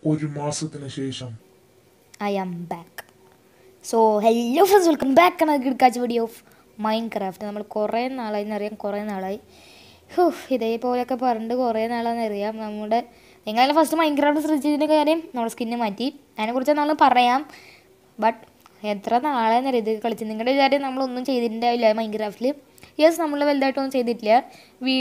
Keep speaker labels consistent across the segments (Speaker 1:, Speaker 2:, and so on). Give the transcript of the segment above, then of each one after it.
Speaker 1: ഒരു മാസത്തിന് ശേഷം
Speaker 2: I am back so hello friends welcome back ആണ് കിടക്കാച്ച വീഡിയോ ഓഫ് മൈൻഡ് ക്രാഫ്റ്റ് നമ്മൾ കുറേ നാളായി എന്നറിയാം കുറേ നാളായി ഹോ ഇതേപോലെയൊക്കെ പറഞ്ഞിട്ട് കുറേ നാളാന്ന് അറിയാം നമ്മുടെ നിങ്ങളെല്ലാം ഫസ്റ്റ് മൈൻഡ് ക്രാഫ്റ്റ് ശ്രദ്ധിച്ചതിൻ്റെ കാര്യം നമ്മുടെ സ്കിന്ന് മാറ്റി അതിനെക്കുറിച്ച് നമ്മൾ പറയാം ബട്ട് എത്ര നാളെന്നറിയാം ഇത് കളിച്ച് നിങ്ങളുടെ വിചാരം നമ്മളൊന്നും ചെയ്തിട്ടുണ്ടാവില്ല മൈൻഡ് ക്രാഫ്റ്റിൽ യെസ് നമ്മൾ വലുതായിട്ടൊന്നും ചെയ്തിട്ടില്ല വീ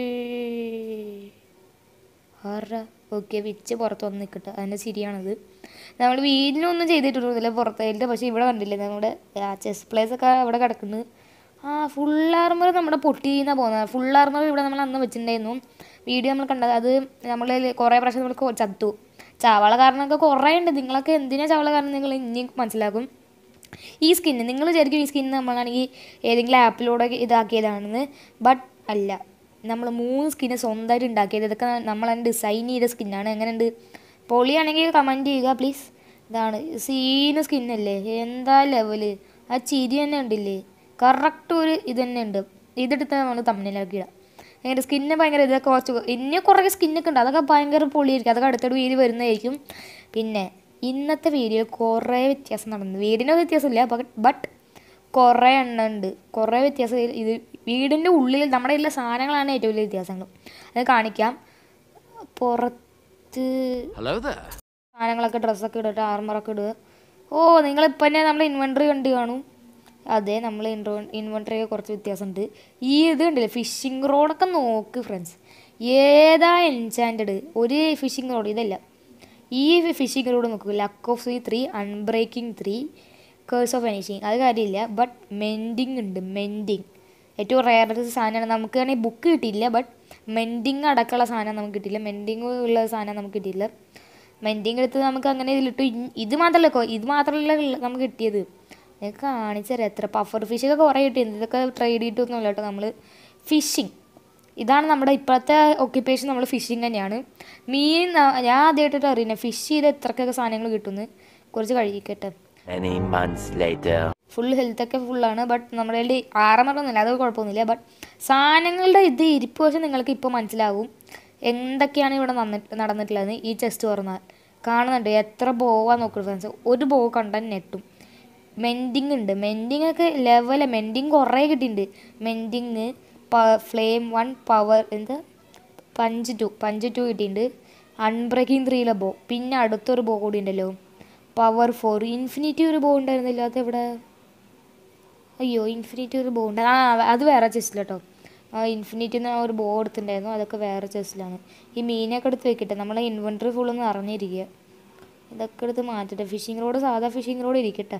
Speaker 2: ആറ ഓക്കെ വിച്ച് പുറത്ത് വന്ന് നിൽക്കട്ടെ അതിൻ്റെ ശരിയാണത് നമ്മൾ വീടിനൊന്നും ചെയ്തിട്ടൊന്നുമില്ല പുറത്തായിട്ട് പക്ഷേ ഇവിടെ കണ്ടില്ലേ നമ്മുടെ ചെസ് പ്ലേസ് ഒക്കെ അവിടെ കിടക്കുന്നു ആ ഫുൾ ആർമർ നമ്മുടെ പൊട്ടിന്നാണ് പോകുന്നത് ഫുൾ ആർമർ ഇവിടെ നമ്മൾ അന്ന് വെച്ചിട്ടുണ്ടായിരുന്നു വീഡിയോ നമ്മൾ കണ്ടത് അത് നമ്മൾ കുറേ പ്രാവശ്യം നമ്മൾ കൊ- ചത്തു ചാവള കാരണമൊക്കെ കുറേ ഉണ്ട് നിങ്ങളൊക്കെ എന്തിനാ ചാവള കാരണം നിങ്ങൾ ഇനി മനസ്സിലാക്കും ഈ സ്കിന്ന് നിങ്ങൾ വിചാരിക്കും ഈ സ്കിന്ന് നമ്മളാണെങ്കിൽ ഏതെങ്കിലും ആപ്പിലൂടെ ഇതാക്കിയതാണെന്ന് ബട്ട് അല്ല നമ്മൾ മൂന്ന് സ്കിന്ന് സ്വന്തമായിട്ട് ഉണ്ടാക്കിയത് ഇതൊക്കെ നമ്മൾ ഡിസൈൻ ചെയ്ത സ്കിന്നാണ് എങ്ങനെയുണ്ട് പൊളിയാണെങ്കിൽ കമൻറ്റ് ചെയ്യുക പ്ലീസ് ഇതാണ് സീന് സ്കിന്നല്ലേ എന്താ ലെവല് ആ ചിരി തന്നെ ഉണ്ടില്ലേ കറക്റ്റ് ഒരു ഇത് തന്നെ ഉണ്ട് ഇതെടുത്ത് നമ്മൾ തമ്മിലാക്കിയിടാം അങ്ങനെ സ്കിന്ന് ഭയങ്കര ഇതൊക്കെ കുറച്ച് ഇനി കുറേ സ്കിന്നൊക്കെ ഉണ്ട് അതൊക്കെ ഭയങ്കര പൊളിയായിരിക്കും അതൊക്കെ അടുത്തൊരു വീഡിയോ വരുന്നതായിരിക്കും പിന്നെ ഇന്നത്തെ വീഡിയോ കുറേ വ്യത്യാസം നടന്നു വീടിൻ്റെ വ്യത്യാസമില്ല ബട്ട് കുറേ എണ്ണം ഉണ്ട് കുറേ വ്യത്യാസം ഇത് വീടിൻ്റെ ഉള്ളിൽ നമ്മുടെ ഉള്ള സാധനങ്ങളാണ് ഏറ്റവും വലിയ വ്യത്യാസങ്ങൾ അത് കാണിക്കാം പുറത്ത്
Speaker 3: Hello there.
Speaker 2: സാധനങ്ങളൊക്കെ ഡ്രസ്സൊക്കെ ഇട്ടിട്ട് ആർമറൊക്കെ ഇടുക ഓ നിങ്ങളിപ്പോൾ തന്നെ നമ്മൾ ഇൻവെൻട്രി കണ്ട് കാണും അതെ നമ്മൾ ഇൻട്രോ ഇൻവെൻട്രിയൊക്കെ കുറച്ച് വ്യത്യാസമുണ്ട് ഈ ഇത് കണ്ടില്ലേ ഫിഷിംഗ് റോഡൊക്കെ നോക്ക് ഫ്രണ്ട്സ് ഏതാ എൻചാൻറ്റഡ് ഒരു ഫിഷിംഗ് റോഡ് ഇതല്ല ഈ ഫിഷിംഗ് റോഡ് നോക്കൂ luck of sea three unbreaking three curse of vanishing അത് കാര്യമില്ല ബട്ട് മെൻഡിങ് ഉണ്ട് മെൻഡിങ് ഏറ്റവും റയറസ്റ്റ് സാധനമാണ് നമുക്ക് വേണമെങ്കിൽ ബുക്ക് കിട്ടിയില്ല ബട്ട് മെൻഡിങ് അടക്കമുള്ള സാധനം നമുക്ക് കിട്ടിയില്ല മെൻഡിങ് ഉള്ള സാധനം നമുക്ക് കിട്ടിയില്ല മെൻഡിങ് എടുത്ത് നമുക്ക് അങ്ങനെ ഇതിലിട്ടു ഇൻ- ഇത് മാത്രമല്ല കൊ- ഇത് മാത്രമല്ല ഉള്ള- നമുക്ക് കിട്ടിയത് ഞാൻ കാണിച്ചുതരാം എത്ര പഫർ ഫിഷൊക്കെ കുറേ കിട്ടിയത് ഇതൊക്കെ ട്രേഡ് ചെയ്തിട്ടൊന്നുമില്ല കേട്ടോ നമ്മൾ ഫിഷിങ് ഇതാണ് നമ്മുടെ ഇപ്പോഴത്തെ ഒക്യുപ്പേഷൻ നമ്മൾ ഫിഷിങ് തന്നെയാണ് മീൻ ന- ഞാൻ ആദ്യമായിട്ടിട്ട് അറിയുന്നത് ഫിഷ് ചെയ്ത് എത്രക്കൊക്കെ സാധനങ്ങൾ കിട്ടുമെന്ന് കുറച്ച് കഴിക്കട്ടെ
Speaker 3: Many months later.
Speaker 2: ഫുൾ ഹെൽത്തൊക്കെ ഫുള്ളാണ് ബട്ട് നമ്മുടെ കയ്യിൽ ആറമറൊന്നുമില്ല അത് കുഴപ്പമൊന്നുമില്ല ബട്ട് സാധനങ്ങളുടെ ഇത് ഇരിപ്പ് പക്ഷെ നിങ്ങൾക്ക് ഇപ്പോൾ മനസ്സിലാവും എന്തൊക്കെയാണ് ഇവിടെ നടന്നിട്ട് നടന്നിട്ടുള്ളത് ഈ ചെസ്റ്റ് തുറന്നാൽ കാണുന്നുണ്ട് എത്ര ബോവാ നോക്കുക ഫ്രണ്ട്സ് ഒരു ബോ കണ്ടാൽ നെട്ടും മെൻഡിങ് ഉണ്ട് മെൻഡിങ് ഒക്കെ ലെവല മെൻഡിങ് കുറേ കിട്ടിയിട്ടുണ്ട് മെൻഡിങ് ഫ്ലെയിം വൺ പവർ എന്താ പഞ്ച് ടു പഞ്ച് ടു കിട്ടിയിട്ടുണ്ട് അൺബ്രേക്കിംഗ് ത്രീയിലെ ബോ പിന്നെ അടുത്തൊരു ബോ കൂടി ഉണ്ടല്ലോ പവർ ഫോർ ഇൻഫിനിറ്റി ഒരു ബോ ഉണ്ടായിരുന്നില്ല അത് എവിടെ അയ്യോ ഇൻഫിനിറ്റി ഒരു ബോ ഉണ്ട് ആ അത് വേറെ ചെസ്റ്റിൽ കേട്ടോ ആ ഇൻഫിനിറ്റി എന്ന് ഒരു ബോ എടുത്തിട്ടുണ്ടായിരുന്നു അതൊക്കെ വേറെ ചെസ്റ്റിലാണ് ഈ മീനൊക്കെ എടുത്ത് വെക്കട്ടെ നമ്മളെ ഇൻവെൻട്രി ഫുള്ളൊന്ന് അറിഞ്ഞിരിക്കുക ഇതൊക്കെ എടുത്ത് മാറ്റട്ടെ ഫിഷിംഗ് റോഡ് സാധാ ഫിഷിംഗ് റോഡ് ഇരിക്കട്ടെ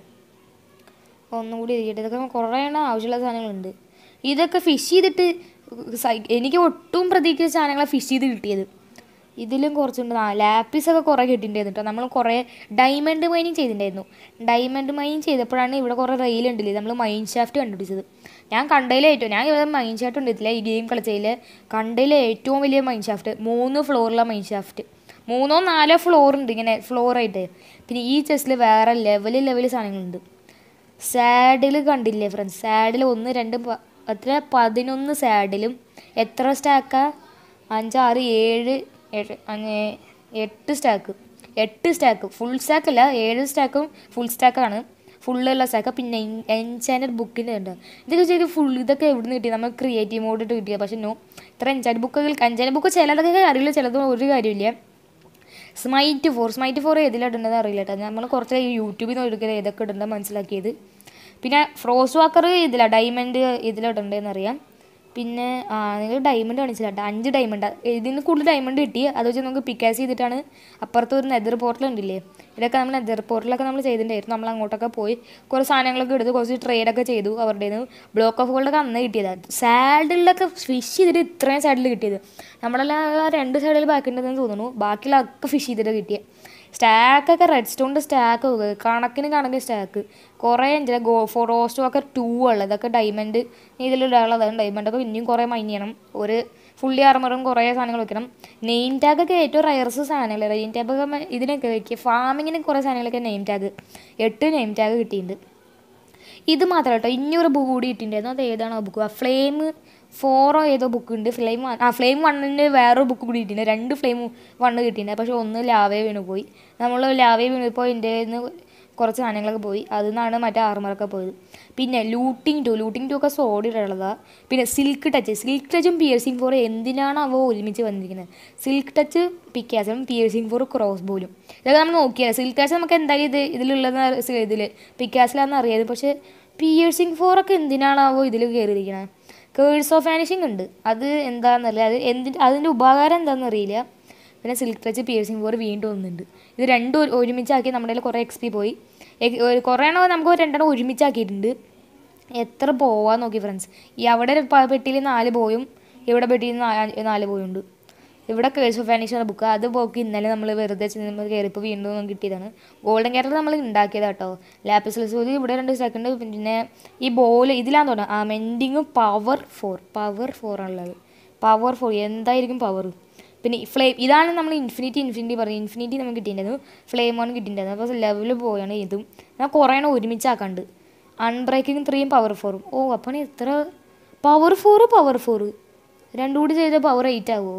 Speaker 2: ഒന്നുകൂടി ഇരിക്കട്ടെ ഇതൊക്കെ കുറേ എണ്ണം ആവശ്യമുള്ള സാധനങ്ങളുണ്ട് ഇതൊക്കെ ഫിഷ് ചെയ്തിട്ട് സൈ- എനിക്ക് ഒട്ടും പ്രതീക്ഷിച്ച സാധനങ്ങളെ ഫിഷ് ചെയ്ത് കിട്ടിയത് ഇതിലും കുറച്ചുണ്ട് ആ ലാപ്പിസൊക്കെ കുറേ കിട്ടിയിട്ടുണ്ടായിരുന്നു കേട്ടോ നമ്മൾ കുറേ ഡയമണ്ട് മൈനിങ് ചെയ്തിട്ടുണ്ടായിരുന്നു ഡയമണ്ട് മൈനിങ് ചെയ്തപ്പോഴാണ് ഇവിടെ കുറേ റെയിൽ ഉണ്ടല്ലേ നമ്മൾ മൈൻ ഷാഫ്റ്റ് കണ്ടുപിടിച്ചത് ഞാൻ കണ്ടതിലെ ഏറ്റവും ഞാൻ ഇവിടെ മൈൻ ഷാഫ്റ്റ് കണ്ടിട്ടില്ല ഈ ഗെയിം കളിച്ചതിൽ കണ്ടതിലെ ഏറ്റവും വലിയ മൈൻ ഷാഫ്റ്റ് മൂന്ന് ഫ്ലോറിലെ മൈൻ ഷാഫ്റ്റ് മൂന്നോ നാലോ ഫ്ലോർ ഉണ്ട് ഇങ്ങനെ ഫ്ലോറായിട്ട് പിന്നെ ഈ ചെസ്റ്റിൽ വേറെ ലെവൽ ലെവൽ സാധനങ്ങളുണ്ട് സാഡിൽ കണ്ടില്ലേ ഫ്രണ്ട്സ് സാഡിൽ ഒന്ന് രണ്ട് പ- എത്ര പതിനൊന്ന് സാഡിലും എത്ര സ്റ്റാക്കാ അഞ്ചാറ് ഏഴ് എട്ട് അങ്ങ് എട്ട് സ്റ്റാക്ക് എട്ട് സ്റ്റാക്ക് ഫുൾ സ്റ്റാക്ക് അല്ല ഏഴ് സ്റ്റാക്കും ഫുൾ സ്റ്റാക്കാണ് ഫുള്ളുള്ള സ്റ്റാക്ക് പിന്നെ എൻചാൻഡ് ബുക്കിൻ്റെ ഉണ്ട് ഇതൊക്കെ ശരിക്കും ഫുൾ ഇതൊക്കെ എവിടെ നിന്ന് കിട്ടി നമ്മൾ ക്രിയേറ്റീവ് മോഡിട്ട് കിട്ടിയത് പക്ഷെ നോ ഇത്ര എൻചാൻഡ് ബുക്കുകൾ എൻചാൻഡ് ബുക്ക് ചിലതൊക്കെ അറിയില്ല ചിലതും ഒരു കാര്യമില്ല സ്മൈറ്റ് ഫോർ സ്മൈറ്റ് ഫോർ ഏതിലിടുന്നത് അറിയില്ല കേട്ടോ നമ്മൾ കുറച്ച് യൂട്യൂബിൽ നിന്ന് എടുക്കുന്നത് ഏതൊക്കെ ഇടുന്നത് മനസ്സിലാക്കിയത് പിന്നെ ഫ്രോസ് വാക്കർ ഇതിലാണ് ഡയമണ്ട് ഇതിലിടണ്ടെന്ന് അറിയാം പിന്നെ ആ നിങ്ങൾ ഡയമണ്ട് കാണിച്ചില്ല കേട്ടോ അഞ്ച് ഡയമണ്ട് ഇതിന് കൂടുതൽ ഡയമണ്ട് കിട്ടി അത് വെച്ച് നമുക്ക് പിക്കാസ് ചെയ്തിട്ടാണ് അപ്പുറത്ത് ഒരു നെതർ പോർട്ടൽ ഉണ്ടില്ലേ ഇതൊക്കെ നമ്മൾ നെതർ പോർട്ടലൊക്കെ നമ്മൾ ചെയ്തിട്ടുണ്ടായിരുന്നു നമ്മൾ അങ്ങോട്ടൊക്കെ പോയി കുറേ സാധനങ്ങളൊക്കെ എടുത്ത് കുറച്ച് ട്രേഡൊക്കെ ചെയ്തു അവരുടെ ബ്ലോക്ക് ഓഫ് ഗോൾഡൊക്കെ അന്ന് കിട്ടിയതാണ് സാഡിലൊക്കെ ഫിഷ് ചെയ്തിട്ട് ഇത്രയും സൈഡിൽ കിട്ടിയത് നമ്മളെല്ലാം ആ രണ്ട് സൈഡിൽ ബാക്കി ഉണ്ടെന്ന് തോന്നുന്നു ബാക്കിയുള്ളതൊക്കെ ഫിഷ് ചെയ്തിട്ട് കിട്ടിയത് സ്റ്റാക്കൊക്കെ റെഡ് സ്റ്റോണിൻ്റെ സ്റ്റാക്ക് കണക്കിന് കണക്കിന് സ്റ്റാക്ക് കുറേ ഉണ്ട് ഗോ ഫോറോസ്റ്റ് ഒക്കെ ടൂ ഉള്ളത് ഇതൊക്കെ ഡയമണ്ട് ഇതിലുള്ളതാണ് ഡയമണ്ടൊക്കെ പിന്നെയും കുറേ മൈൻ ചെയ്യണം ഒരു ഫുള്ളി ആർമറും കുറേ സാധനങ്ങൾ വെക്കണം നെയിം ടാഗൊക്കെ ഏറ്റവും റയർസ് സാധനങ്ങൾ നെയിം ടാഗൊക്കെ ഇതിനൊക്കെ വെക്കുക ഫാമിങ്ങിന് കുറേ സാധനങ്ങളൊക്കെ നെയിം ടാഗ് എട്ട് നെയിം ടാഗ് കിട്ടിയിട്ടുണ്ട് ഇത് മാത്രം കേട്ടോ ഇനിയൊരു ബുക്ക് കൂടി ഇട്ടിട്ടുണ്ടായിരുന്നു അത് ഏതാണ് ആ ബുക്ക് ആ ഫ്ലെയിം ഫോറോ ഏതോ ബുക്ക് ഉണ്ട് ഫ്ലെയിം വൺ ആ ഫ്ലെയിം വണ്ണിന് വേറൊരു ബുക്ക് കൂടി കിട്ടിയിട്ടുണ്ട് രണ്ട് ഫ്ലെയിം വണ്ണ് കിട്ടിയിട്ടുണ്ട് പക്ഷെ ഒന്ന് ലാവേ വീണ് പോയി നമ്മൾ ലാവേ വീണിപ്പോൾ എൻ്റെ നിന്ന് കുറച്ച് സാധനങ്ങളൊക്കെ പോയി അതിൽ നിന്നാണ് മറ്റേ ആർമറൊക്കെ പോയത് പിന്നെ ലൂട്ടിങ് ടു ലൂട്ടിങ് ടു ഒക്കെ സോഡിയുള്ളതാണ് പിന്നെ സിൽക്ക് ടച്ച് സിൽക്ക് ടച്ചും പിയർസിംഗ് ഫോർ എന്തിനാണ് അവ ഒരുമിച്ച് വന്നിരിക്കുന്നത് സിൽക്ക് ടച്ച് പിക്കാസും പിയർസിംഗ് ഫോർ ക്രോസ് ബോലും ഇതൊക്കെ നമ്മൾ നോക്കിയാൽ സിൽക്ക് ടച്ച് നമുക്ക് എന്തായാലും ഇത് ഇതിലുള്ളതെന്ന് ഇതിൽ പിക്കാസിലാണെന്ന് അറിയാത് പക്ഷേ പിയേഴ്സിങ് ഫോറൊക്കെ എന്തിനാണാവോ ഇതിൽ കയറിയിരിക്കുന്നത് കേഴ്സ് ഓഫ് വാനിഷിംഗ് ഉണ്ട് അത് എന്താണെന്നറിയില്ല അത് എന്തിൻ്റെ അതിൻ്റെ ഉപകാരം എന്താണെന്ന് അറിയില്ല പിന്നെ സിൽക്ക് ടച്ച് പിയേഴ്സിംഗ് ഫോർ വീണ്ടും ഒന്നുണ്ട് ഇത് രണ്ടും ഒരു- ഒരുമിച്ചാക്കി നമ്മുടെ കയ്യിൽ കുറേ എക്സ് പി പോയി എ- ഒരു കുറേ എണ്ണം നമുക്ക് രണ്ടെണ്ണം ഒരുമിച്ചാക്കിയിട്ടുണ്ട് എത്ര പോവാൻ നോക്കി ഫ്രണ്ട്സ് ഈ അവിടെ ഒരു പ- പെട്ടിയിൽ നാല് പോയും ഇവിടെ പെട്ടിയിൽ നാ- നാല് പോയുണ്ട് ഇവിടെ കേഴ്സ് ഓഫ് വാനിഷ് എന്ന ബുക്ക് അത് പോക്ക് ഇന്നലെ നമ്മൾ വെറുതെ ചെന്ന് കയറിയപ്പോൾ വീണ്ടും നമുക്ക് കിട്ടിയതാണ് ഗോൾഡൻ ക്യാരറ്റ് നമ്മൾ ഉണ്ടാക്കിയത് കേട്ടോ ലാപ്പിസ് ലിസോലി ഇവിടെ രണ്ട് സെക്കൻഡ് പിന്നെ ഈ ബോൾ ഇതിലാന്ന് തോന്നുന്നു ആ mending power four power four ആണുള്ളത് പവർ ഫോർ എന്തായിരിക്കും പവർ പിന്നെ ഫ്ലെയിം ഇതാണ് നമ്മൾ ഇൻഫിനിറ്റി ഇൻഫിനിറ്റി പറയുന്നത് ഇൻഫിനിറ്റി നമുക്ക് കിട്ടിയിട്ടുണ്ടായിരുന്നു ഫ്ലെയിം ഓൺ കിട്ടിയിട്ടുണ്ടായിരുന്നു അപ്പോൾ ലെവൽ പോയാണ് ഇതും ഞാൻ കുറേ എണ്ണം ഒരുമിച്ചാക്കാണ്ട് അൺബ്രേക്കിംഗ് ത്രീയും പവർ ഫോറും ഓ അപ്പം എത്ര പവർ ഫോറ് പവർ ഫോറ് രണ്ടും കൂടി ചെയ്ത പവർ എയ്റ്റ് ആവുമോ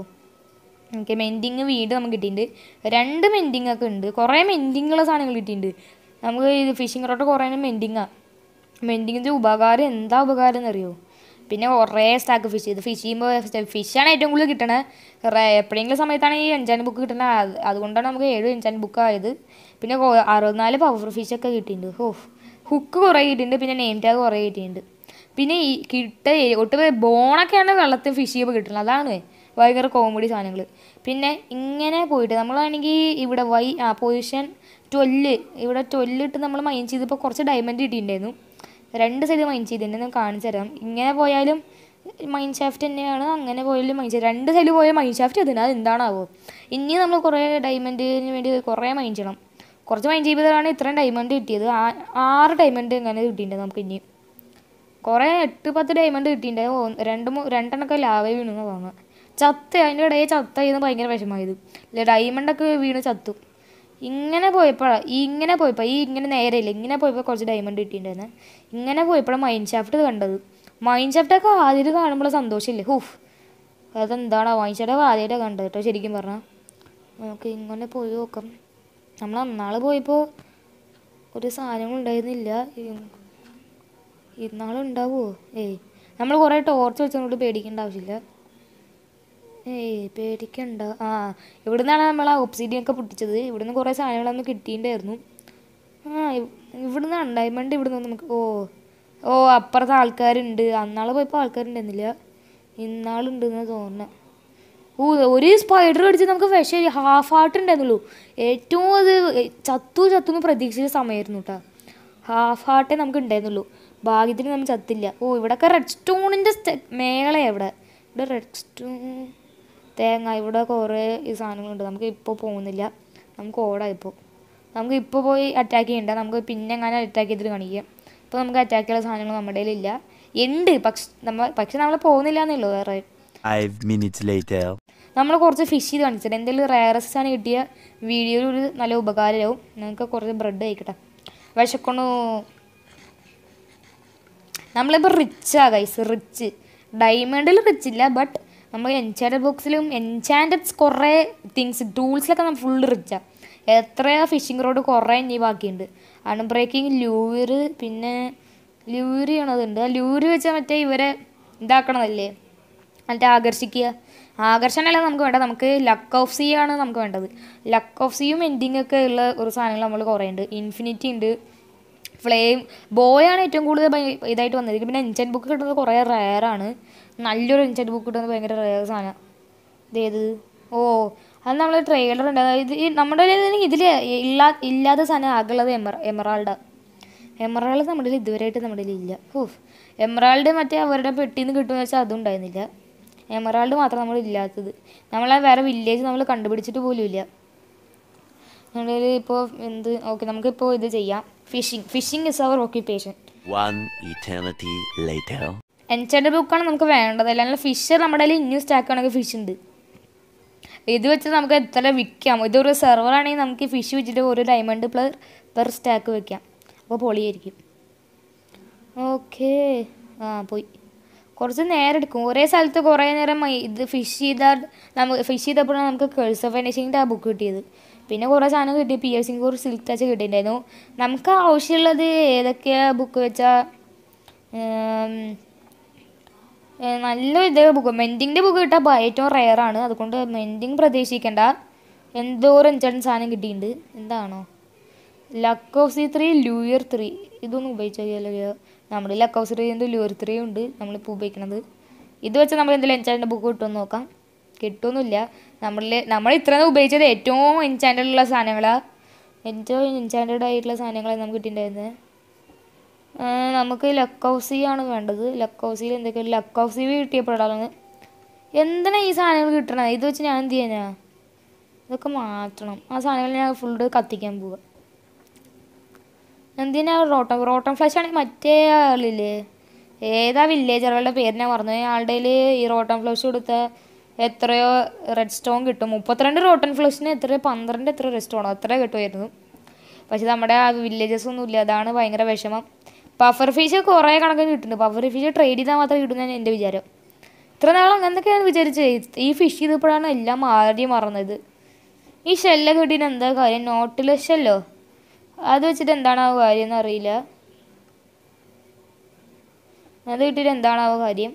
Speaker 2: ഓക്കെ മെൻഡിങ് വീണ്ടും നമുക്ക് കിട്ടിയിട്ടുണ്ട് രണ്ട് മെൻഡിങ് ഒക്കെ ഉണ്ട് കുറേ മെൻഡിങ്ങുള്ള സാധനങ്ങൾ കിട്ടിയിട്ടുണ്ട് നമുക്ക് ഇത് ഫിഷിംഗ് റോട്ട് കുറേ മെൻഡിങ്ങാണ് മെൻഡിങ്ങിൻ്റെ ഉപകാരം എന്താ ഉപകാരം എന്നറിയോ പിന്നെ കുറേ സ്റ്റാക്ക് ഫിഷ് ചെയ്ത് ഫിഷ് ചെയ്യുമ്പോൾ ഫിഷാണ് ഏറ്റവും കൂടുതൽ കിട്ടണത് എപ്പോഴെങ്കിലും സമയത്താണ് ഈ എൻചാൻ ബുക്ക് കിട്ടണത് അത് അതുകൊണ്ടാണ് നമുക്ക് ഏഴ് എൻചാൻ ബുക്ക് ആയത് പിന്നെ കൊ- അറുപത്തിനാല് പവർ ഫിഷൊക്കെ കിട്ടിയിട്ടുണ്ട് ഓ ഹുക്ക് കുറേ കിട്ടിയിട്ടുണ്ട് പിന്നെ നെയിം ടാഗ് കുറേ കിട്ടിയിട്ടുണ്ട് പിന്നെ ഈ കിട്ട ഒട്ട് ബോണൊക്കെയാണ് വെള്ളത്തിൽ ഫിഷ് ചെയ്യുമ്പോൾ കിട്ടുന്നത് അതാണ് ഭയങ്കര കോമഡി സാധനങ്ങൾ പിന്നെ ഇങ്ങനെ പോയിട്ട് നമ്മളാണെങ്കിൽ ഇവിടെ വൈ ആ പൊസിഷൻ ട്വൽവ് ഇവിടെ ട്വൽവ് ഇട്ട് നമ്മൾ മൈൻഡ് ചെയ്തപ്പോൾ കുറച്ച് ഡയമണ്ട് കിട്ടിയിട്ടുണ്ടായിരുന്നു രണ്ട് സൈഡ് മൈൻഡ് ചെയ്തിട്ടുണ്ട് ഞാൻ കാണിച്ചു തരാം ഇങ്ങനെ പോയാലും മൈൻഡ് ഷാഫ്റ്റ് തന്നെയാണ് അങ്ങനെ പോയാലും മൈൻഡ് രണ്ട് സൈഡ് പോയാൽ മൈൻഡ് ഷാഫ്റ്റ് അതിന് അത് എന്താണാവോ ഇനി നമ്മൾ കുറേ ഡയമണ്ടിന് വേണ്ടി കുറേ മൈൻഡ് ചെയ്യണം കുറച്ച് മൈൻഡ് ചെയ്യുമ്പോഴാണ് ഇത്രയും ഡയമണ്ട് കിട്ടിയത് ആ- ആറ് ഡയമണ്ട് എങ്ങനെ കിട്ടിയിട്ടുണ്ട് നമുക്ക് ഇനി കുറേ എട്ട് പത്ത് ഡയമണ്ട് കിട്ടിയിട്ടുണ്ടായിരുന്നു ഒന്ന് രണ്ട് മൂ രണ്ടെണ്ണമൊക്കെ ലാവ വീണെന്ന് തോന്നുന്നു ചത്ത് അതിൻ്റെ ഇടയിൽ ചത്തായിരുന്നു ഭയങ്കര വിഷമമായത് ഇല്ല ഡയമണ്ടൊക്കെ വീണ് ചത്തു ഇങ്ങനെ പോയപ്പോഴാണ് ഈ ഇങ്ങനെ പോയപ്പോൾ ഈ ഇങ്ങനെ നേരെയില്ല ഇങ്ങനെ പോയപ്പോൾ കുറച്ച് ഡയമണ്ട് കിട്ടിയിട്ടുണ്ടായിരുന്നു ഇങ്ങനെ പോയപ്പോഴാണ് മൈൻഡ് ഷാഫ്റ്റ് കണ്ടത് മൈൻഡ് ഷാഫ്റ്റൊക്കെ ആദ്യം കാണുമ്പോൾ സന്തോഷമില്ലേ ഹൂഫ് അതെന്താണ് മൈൻഡ് ഷാഫ്റ്റ് ആദ്യമായിട്ടാണ് കണ്ടത് കേട്ടോ ശരിക്കും പറഞ്ഞാൽ നമുക്ക് ഇങ്ങനെ പോയി നോക്കാം നമ്മൾ അന്നാൾ പോയപ്പോൾ ഒരു സാധനങ്ങൾ ഉണ്ടായിരുന്നില്ല ഈ- ഇന്നാളുണ്ടാവുമോ ഏയ് നമ്മൾ കുറേ ടോർച്ച് വെച്ചതുകൊണ്ട് പേടിക്കേണ്ട ആവശ്യമില്ല ഏയ് പേടിക്കണ്ട ആ ഇവിടുന്നാണ് നമ്മൾ ആ ഒബ്സിഡിയൻ ഒക്കെ പൊട്ടിച്ചത് ഇവിടുന്ന് കുറേ സാധനങ്ങളൊന്നും കിട്ടിയിട്ടുണ്ടായിരുന്നു ആ ഇവ്- ഇവിടുന്നാണ് ഡയമണ്ട് ഇവിടുന്ന് നമുക്ക് ഓ ഓ അപ്പുറത്ത് ആൾക്കാരുണ്ട് അന്നാൾ പോയപ്പോൾ ആൾക്കാരുണ്ടായിരുന്നില്ല ഇന്നാളുണ്ടെന്ന് തോന്നുന്നത് ഓ ഒരു സ്പൈഡർ അടിച്ച് നമുക്ക് വിഷം ഹാഫ് ഹാർട്ട് ഉണ്ടായിരുന്നുള്ളൂ ഏറ്റവും അത് ചത്തു ചത്തു എന്ന് പ്രതീക്ഷിച്ച സമയമായിരുന്നു കേട്ടോ ഹാഫ് ഹാർട്ടേ നമുക്ക് ഉണ്ടായിരുന്നുള്ളൂ ഭാഗ്യത്തിന് നമ്മൾ ചത്തില്ല ഓ ഇവിടെയൊക്കെ റെഡ് സ്റ്റോണിൻ്റെ മേളയാണ് ഇവിടെ ഇവിടെ റെഡ് സ്റ്റോൺ തേങ്ങ ഇവിടെ കുറേ ഈ സാധനങ്ങളുണ്ട് നമുക്ക് ഇപ്പോൾ പോകുന്നില്ല നമുക്ക് ഓടാം ഇപ്പോൾ നമുക്ക് ഇപ്പോൾ പോയി അറ്റാക്ക് ചെയ്യണ്ട നമുക്ക് പിന്നെ എങ്ങനെ അറ്റാക്ക് ചെയ്തിട്ട് കാണിക്കാം ഇപ്പോൾ നമുക്ക് അറ്റാക്ക് ചെയ്യാനുള്ള സാധനങ്ങൾ നമ്മുടെ കയ്യിലില്ല ഉണ്ട് പക്ഷെ നമ്മൾ പക്ഷെ നമ്മൾ പോകുന്നില്ല എന്നേ ഉള്ളൂ വേറെ
Speaker 3: Five minutes later.
Speaker 2: നമ്മൾ കുറച്ച് ഫിഷ് ചെയ്ത് കാണിച്ചിട്ട് എന്തെങ്കിലും റയറസ്റ്റ് ആണ് കിട്ടിയ വീഡിയോയിൽ ഒരു നല്ല ഉപകാരമാവും നിങ്ങൾക്ക് കുറച്ച് ബ്രെഡ് കഴിക്കട്ടെ വിശക്കണു നമ്മളിപ്പോൾ റിച്ചാ ഗൈസ് റിച്ച് ഡയമണ്ടിൽ റിച്ച് ഇല്ല ബട്ട് നമ്മൾ എൻചാൻറ്റഡ് ബോക്സിലും എൻചാൻറ്റഡ് കുറേ തിങ്സ് ടൂൾസിലൊക്കെ നമ്മൾ ഫുള്ള് റിച്ചാണ് എത്രയോ ഫിഷിംഗ് റോഡ് കുറേ ഇനി ബാക്കിയുണ്ട് അൺബ്രേക്കിംഗ് ലൂർ പിന്നെ ലൂരി ആണതുണ്ട് ആ ലൂര് വെച്ചാൽ മറ്റേ ഇവരെ ഇതാക്കണതല്ലേ മറ്റേ ആകർഷിക്കുക ആകർഷണമല്ല നമുക്ക് വേണ്ടത് നമുക്ക് ലക്ക് ഓഫ് സി ആണ് നമുക്ക് വേണ്ടത് ലക്ക് ഓഫ് സിയും എൻഡിങ് ഒക്കെ ഉള്ള ഒരു സാധനങ്ങൾ നമ്മൾ കുറേ ഉണ്ട് ഇൻഫിനിറ്റി ഉണ്ട് ഫ്ലെയിം ബോയാണ് ഏറ്റവും കൂടുതൽ ഭയ- ഇതായിട്ട് വന്നിരിക്കുന്നത് പിന്നെ എൻചൻ ബുക്ക് കിട്ടുന്നത് കുറേ റയറാണ് നല്ലൊരു എൻചൻ ബുക്ക് കിട്ടുന്നത് ഭയങ്കര റയർ സാധനം ഇതേത് ഓ അത് നമ്മൾ ട്രെയിലർ ഉണ്ട് അതായത് ഈ നമ്മുടെ ഇതിൽ ഇല്ലാ ഇല്ലാത്ത സാധനം ആകുള്ളത് എമറ എമറാൾഡ് എമറാൾഡ് നമ്മുടെ കയ്യിൽ ഇതുവരെയായിട്ട് നമ്മുടെ കയ്യിൽ ഇല്ല ഓഹ് എമറാൾഡ് മറ്റേ അവരുടെ പെട്ടിയിൽ നിന്ന് കിട്ടുമെന്ന് വെച്ചാൽ അതും ഉണ്ടായിരുന്നില്ല എമറാൾഡ് മാത്രം നമ്മൾ ഇല്ലാത്തത് നമ്മളെ വേറെ വില്ലേജ് നമ്മൾ കണ്ടുപിടിച്ചിട്ട് പോലും ഇല്ല നമ്മുടെ കയ്യിൽ ഇപ്പോൾ എന്ത് ഓക്കെ നമുക്കിപ്പോൾ ഇത് ചെയ്യാം fishing fishing is our occupation
Speaker 3: One eternity later.
Speaker 2: Enchanted ബുക്കാണ് നമുക്ക് വേണ്ടത് അല്ലാണ്ട് ഫിഷ് നമ്മുടെ കയ്യിൽ ഇനിയും സ്റ്റാക്ക് ആണെങ്കിൽ ഫിഷ് ഉണ്ട് ഇത് വെച്ച് നമുക്ക് എത്ര വിൽക്കാം ഇതൊരു സെർവർ ആണെങ്കിൽ നമുക്ക് ഫിഷ് വെച്ചിട്ട് ഒരു ഡയമണ്ട് പ്ലർ പെർ സ്റ്റാക്ക് വെക്കാം അപ്പോൾ പൊളിയായിരിക്കും ഓക്കേ ആ പോയി കുറച്ച് നേരം എടുക്കും ഒരേ സ്ഥലത്ത് കുറേ നേരം മൈ- ഇത് ഫിഷ് ചെയ്താൽ നമുക്ക് ഫിഷ് ചെയ്തപ്പോഴാണ് നമുക്ക് കേഴ്സ് ഓഫ് ഫിനിഷിങ്ങിൻ്റെ ആ ബുക്ക് കിട്ടിയത് പിന്നെ കുറേ സാധനം കിട്ടി പിയേഴ്സിങ് ഒരു സിൽക്ക് ടച്ച് കിട്ടിയിട്ടുണ്ടായിരുന്നു നമുക്ക് ആവശ്യമുള്ളത് ഏതൊക്കെയാ ബുക്ക് വെച്ചാൽ നല്ല ഇതേ ബുക്ക് മെൻഡിങ്ങിൻ്റെ ബുക്ക് കിട്ടാൽ ഏറ്റവും റെയറാണ് അതുകൊണ്ട് മെൻഡിങ് പ്രതീക്ഷിക്കേണ്ട എന്തോരം എൻചാൻ സാധനം കിട്ടിയിട്ടുണ്ട് എന്താണോ luck of sea three lure three ഇതൊന്നും ഉപയോഗിച്ചല്ലോ നമ്മുടെ ലക്ക് ഓഫ് സി ത്രീ ഉണ്ട് ലൂയർ ത്രീ ഉണ്ട് നമ്മളിപ്പോൾ ഉപയോഗിക്കണത് ഇത് വെച്ച് നമ്മൾ എന്തെങ്കിലും എൻചാൻ്റെ ബുക്ക് കിട്ടുമെന്ന് നോക്കാം കിട്ടുമൊന്നുമില്ല നമ്മളിൽ നമ്മൾ ഇത്രയും ഉപയോഗിച്ചത് ഏറ്റവും എൻചാൻഡഡ് ഉള്ള സാധനങ്ങളാണ് ഏറ്റവും എൻചാൻഡഡ് ആയിട്ടുള്ള സാധനങ്ങളാണ് നമുക്ക് കിട്ടിയിട്ടുണ്ടായിരുന്നത് ആ, നമുക്ക് ലക്ക് ഓഫ് സി ആണ് വേണ്ടത് ലക്ക് ഓഫ് സിയിൽ എന്തൊക്കെ ലക്ക് ഓഫ് സി കിട്ടിയപ്പോഴാണ് എന്തിനാ ഈ സാധനങ്ങൾ കിട്ടണത് ഇത് വെച്ച് ഞാൻ എന്ത് ചെയ്യാനാ ഇതൊക്കെ മാറ്റണം ആ സാധനങ്ങൾ ഞാൻ ഫുള്ള് കത്തിക്കാൻ പോവുക എന്തിനാ റോട്ടം റോട്ടം ഫ്ലഷ് ആണെങ്കിൽ മറ്റേ ആളില്ലേ ഏതാ വില്ലേജറുകളുടെ പേര് ഞാൻ പറഞ്ഞു ആളുടെ ഈ റോട്ടൺ ഫ്ലഷ് കൊടുത്ത എത്രയോ റെഡ് സ്റ്റോൺ കിട്ടും മുപ്പത്തിരണ്ട് റോട്ടൺ ഫ്ലഷിന് എത്ര പന്ത്രണ്ട് എത്ര റെഡ് സ്റ്റോണോ അത്ര കിട്ടുമായിരുന്നു പക്ഷെ നമ്മുടെ ആ വില്ലേജസ് ഒന്നും ഇല്ല അതാണ് ഭയങ്കര വിഷമം പഫർ ഫിഷ് കുറേ കണക്കിന് കിട്ടുന്നുണ്ട് പഫർ ഫിഷ് ട്രേഡ് ചെയ്താൽ മാത്രമേ കിട്ടുന്ന എൻ്റെ വിചാരം ഇത്ര നാളും എന്തൊക്കെയാണ് വിചാരിച്ചത് ഈ ഫിഷ് ചെയ്തപ്പോഴാണ് എല്ലാം മാറി മറന്നത് ഈ ഷെല്ലൊക്കെ കിട്ടിയിട്ട് എന്താ കാര്യം നോട്ടിലെ ഷെല്ലോ അത് വെച്ചിട്ട് എന്താണ് ആ കാര്യം എന്ന് അറിയില്ല അത് കിട്ടിയിട്ട് എന്താണ് ആ കാര്യം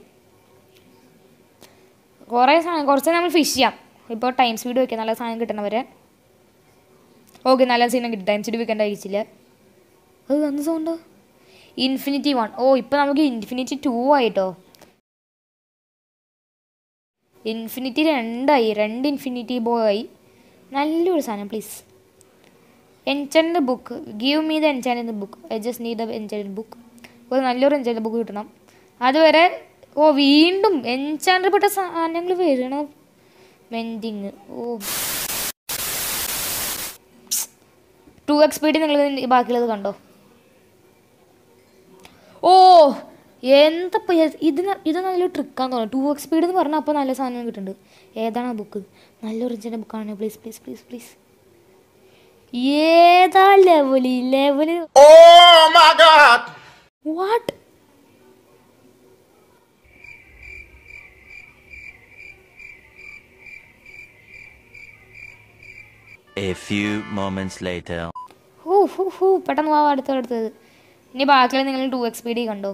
Speaker 2: കുറേ സാധനം കുറച്ച് നമ്മൾ ഫിഷ് ചെയ്യാം ഇപ്പോൾ ടൈം സ്പീഡ് വെക്കാം നല്ല സാധനം കിട്ടണവരെ ഓക്കെ നല്ല സീനം കിട്ടി ടൈം സ്പീഡ് വെക്കേണ്ട അയച്ചില്ല അത് എന്ത് സൗണ്ട് ഇൻഫിനിറ്റി വൺ ഓ ഇപ്പം നമുക്ക് ഇൻഫിനിറ്റി ടു ആയിട്ടോ ഇൻഫിനിറ്റി രണ്ടായി രണ്ട് ഇൻഫിനിറ്റി ബോയ് ആയി നല്ലൊരു സാധനം please enchanted book give me the enchanted book I just need the enchanted book ഒരു നല്ലൊരു എൻചാൻഡ് ബുക്ക് കിട്ടണം അതുവരെ ഓ വീണ്ടും എൻചാൻഡ് പെട്ട സാധനങ്ങൾ വരണം mending oh two x speed നിങ്ങൾ ബാക്കിയുള്ളത് കണ്ടോ ഓ എന്തപ്പോൾ ഇതിന് ഇത് നല്ലൊരു ട്രിക്കാന്ന് തോന്നുന്നു ടു എക്സ് സ്പീഡ് എന്ന് പറഞ്ഞാൽ അപ്പോൾ നല്ല സാധനം കിട്ടുന്നുണ്ട് ഏതാണ് ആ ബുക്ക് നല്ലൊരു ഇഞ്ചിൻ്റെ ബുക്കാണ് പ്ലീസ് പ്ലീസ് പ്ലീസ് പ്ലീസ് ഏതാ level level
Speaker 1: Oh my god!
Speaker 2: What
Speaker 3: A few moments later.
Speaker 2: ഹൂ ഹൂ ഹൂ പെട്ടെന്ന് പോവാ അടുത്ത അടുത്തത് ഇനി ബാക്കിയുള്ള നിങ്ങൾ ടു എക്സ് പി ഡി കണ്ടോ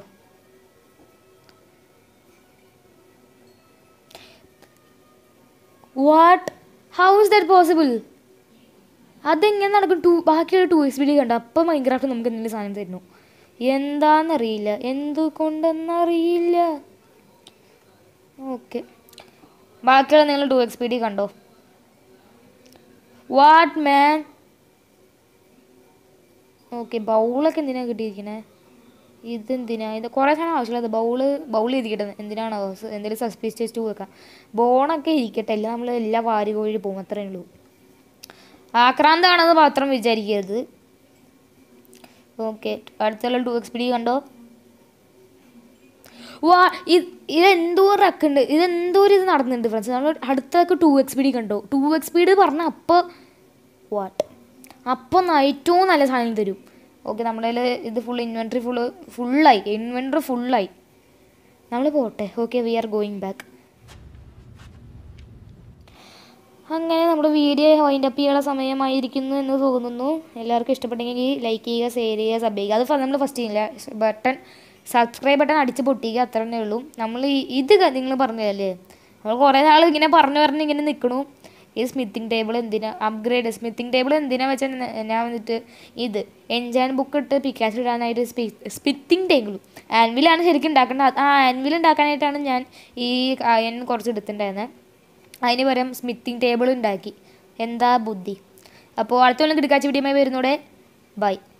Speaker 2: what how is that possible അതെങ്ങനെ നടക്കും ടു ബാക്കിയുള്ള ടു എക്സ് പി ഡി കണ്ടോ അപ്പം മൈൻക്രാഫ്റ്റ് നമുക്ക് എന്തെങ്കിലും സാധനം തരുന്നു എന്താണെന്നറിയില്ല എന്തുകൊണ്ടെന്നറിയില്ല ഓക്കെ ബാക്കിയുള്ള നിങ്ങൾ ടു എക്സ് പി ഡി കണ്ടോ വാട്ട് മാൻ ഓക്കെ ബൗളൊക്കെ എന്തിനാണ് കിട്ടിയിരിക്കണേ ഇതെന്തിനാ ഇത് കുറേ സാധനം ആവശ്യമുള്ളത് ബൗള് ബൗൾ ചെയ്തിരിക്കട്ടെ എന്തിനാണോ എന്തെങ്കിലും സസ്പീസ് ടെസ്റ്റ് വെക്കാം ബോണൊക്കെ ഇരിക്കട്ടെ എല്ലാം നമ്മൾ എല്ലാം വാരി കോഴി പോകും അത്രയേ ഉള്ളൂ ആക്രാന്താണെന്ന് മാത്രം വിചാരിക്കരുത് ഓക്കെ അടുത്തുള്ള ടു എക്സ് പി കണ്ടോ വാ ഇത് ഇതെന്തോ റക്കുണ്ട് ഇതെന്തോ ഒരു ഇത് നടക്കുന്നുണ്ട് ഫ്രണ്ട്സ് നമ്മൾ അടുത്തൊക്കെ ടു എക്സ് പി ഡി കണ്ടോ ടു എക്സ് പി ഡി പറഞ്ഞാൽ അപ്പോൾ വാട്ട് അപ്പം ഏറ്റവും നല്ല സാധനം തരും ഓക്കെ നമ്മുടെ കയ്യിൽ ഇത് ഫുൾ ഇൻവെൻട്രി ഫുള്ള് ഫുള്ളായി ഇൻവെൻട്രി ഫുള്ളായി നമ്മൾ പോട്ടെ okay we are going back അങ്ങനെ നമ്മുടെ വീഡിയോ വൈൻഡ് അപ്പ് ചെയ്യാനുള്ള സമയമായിരിക്കുന്നു എന്ന് തോന്നുന്നു എല്ലാവർക്കും ഇഷ്ടപ്പെട്ടെങ്കിൽ ലൈക്ക് ചെയ്യുക ഷെയർ ചെയ്യുക സബ് ചെയ്യുക അത് നമ്മൾ ഫസ്റ്റ് ചെയ്യില്ല ബട്ടൺ സബ്സ്ക്രൈബ് ബട്ടൺ അടിച്ച് പൊട്ടിക്കുക അത്ര തന്നെ ഉള്ളൂ നമ്മൾ ഈ- ഇത് നിങ്ങൾ പറഞ്ഞതല്ലേ നമ്മൾ കുറേ നാൾ ഇങ്ങനെ പറഞ്ഞു പറഞ്ഞ് ഇങ്ങനെ നിൽക്കണു ഈ സ്മിത്തിങ് ടേബിൾ എന്തിനാ അപ്ഗ്രേഡ് സ്മിത്തിങ് ടേബിൾ എന്തിനാ വെച്ചാൽ ഞാൻ വന്നിട്ട് ഇത് എൻജാൻ ബുക്ക് ഇട്ട് പിക്കാസ് ഇടാനായിട്ട് സ്പിത്തിങ് ടേബിളും ആൻവിലാണ് ശരിക്കും ഉണ്ടാക്കേണ്ടത് ആ ആൻവിൽ ഉണ്ടാക്കാനായിട്ടാണ് ഞാൻ ഈ അയൺ കുറച്ച് എടുത്തിട്ടുണ്ടായിരുന്നത് അതിന് പകരം സ്മിത്തിങ് ടേബിൾ ഉണ്ടാക്കി എന്താ ബുദ്ധി അപ്പോൾ അടുത്ത കൊല്ലം കിടക്കാച്ച വീഡിയോ വരുന്നൂടെ ബൈ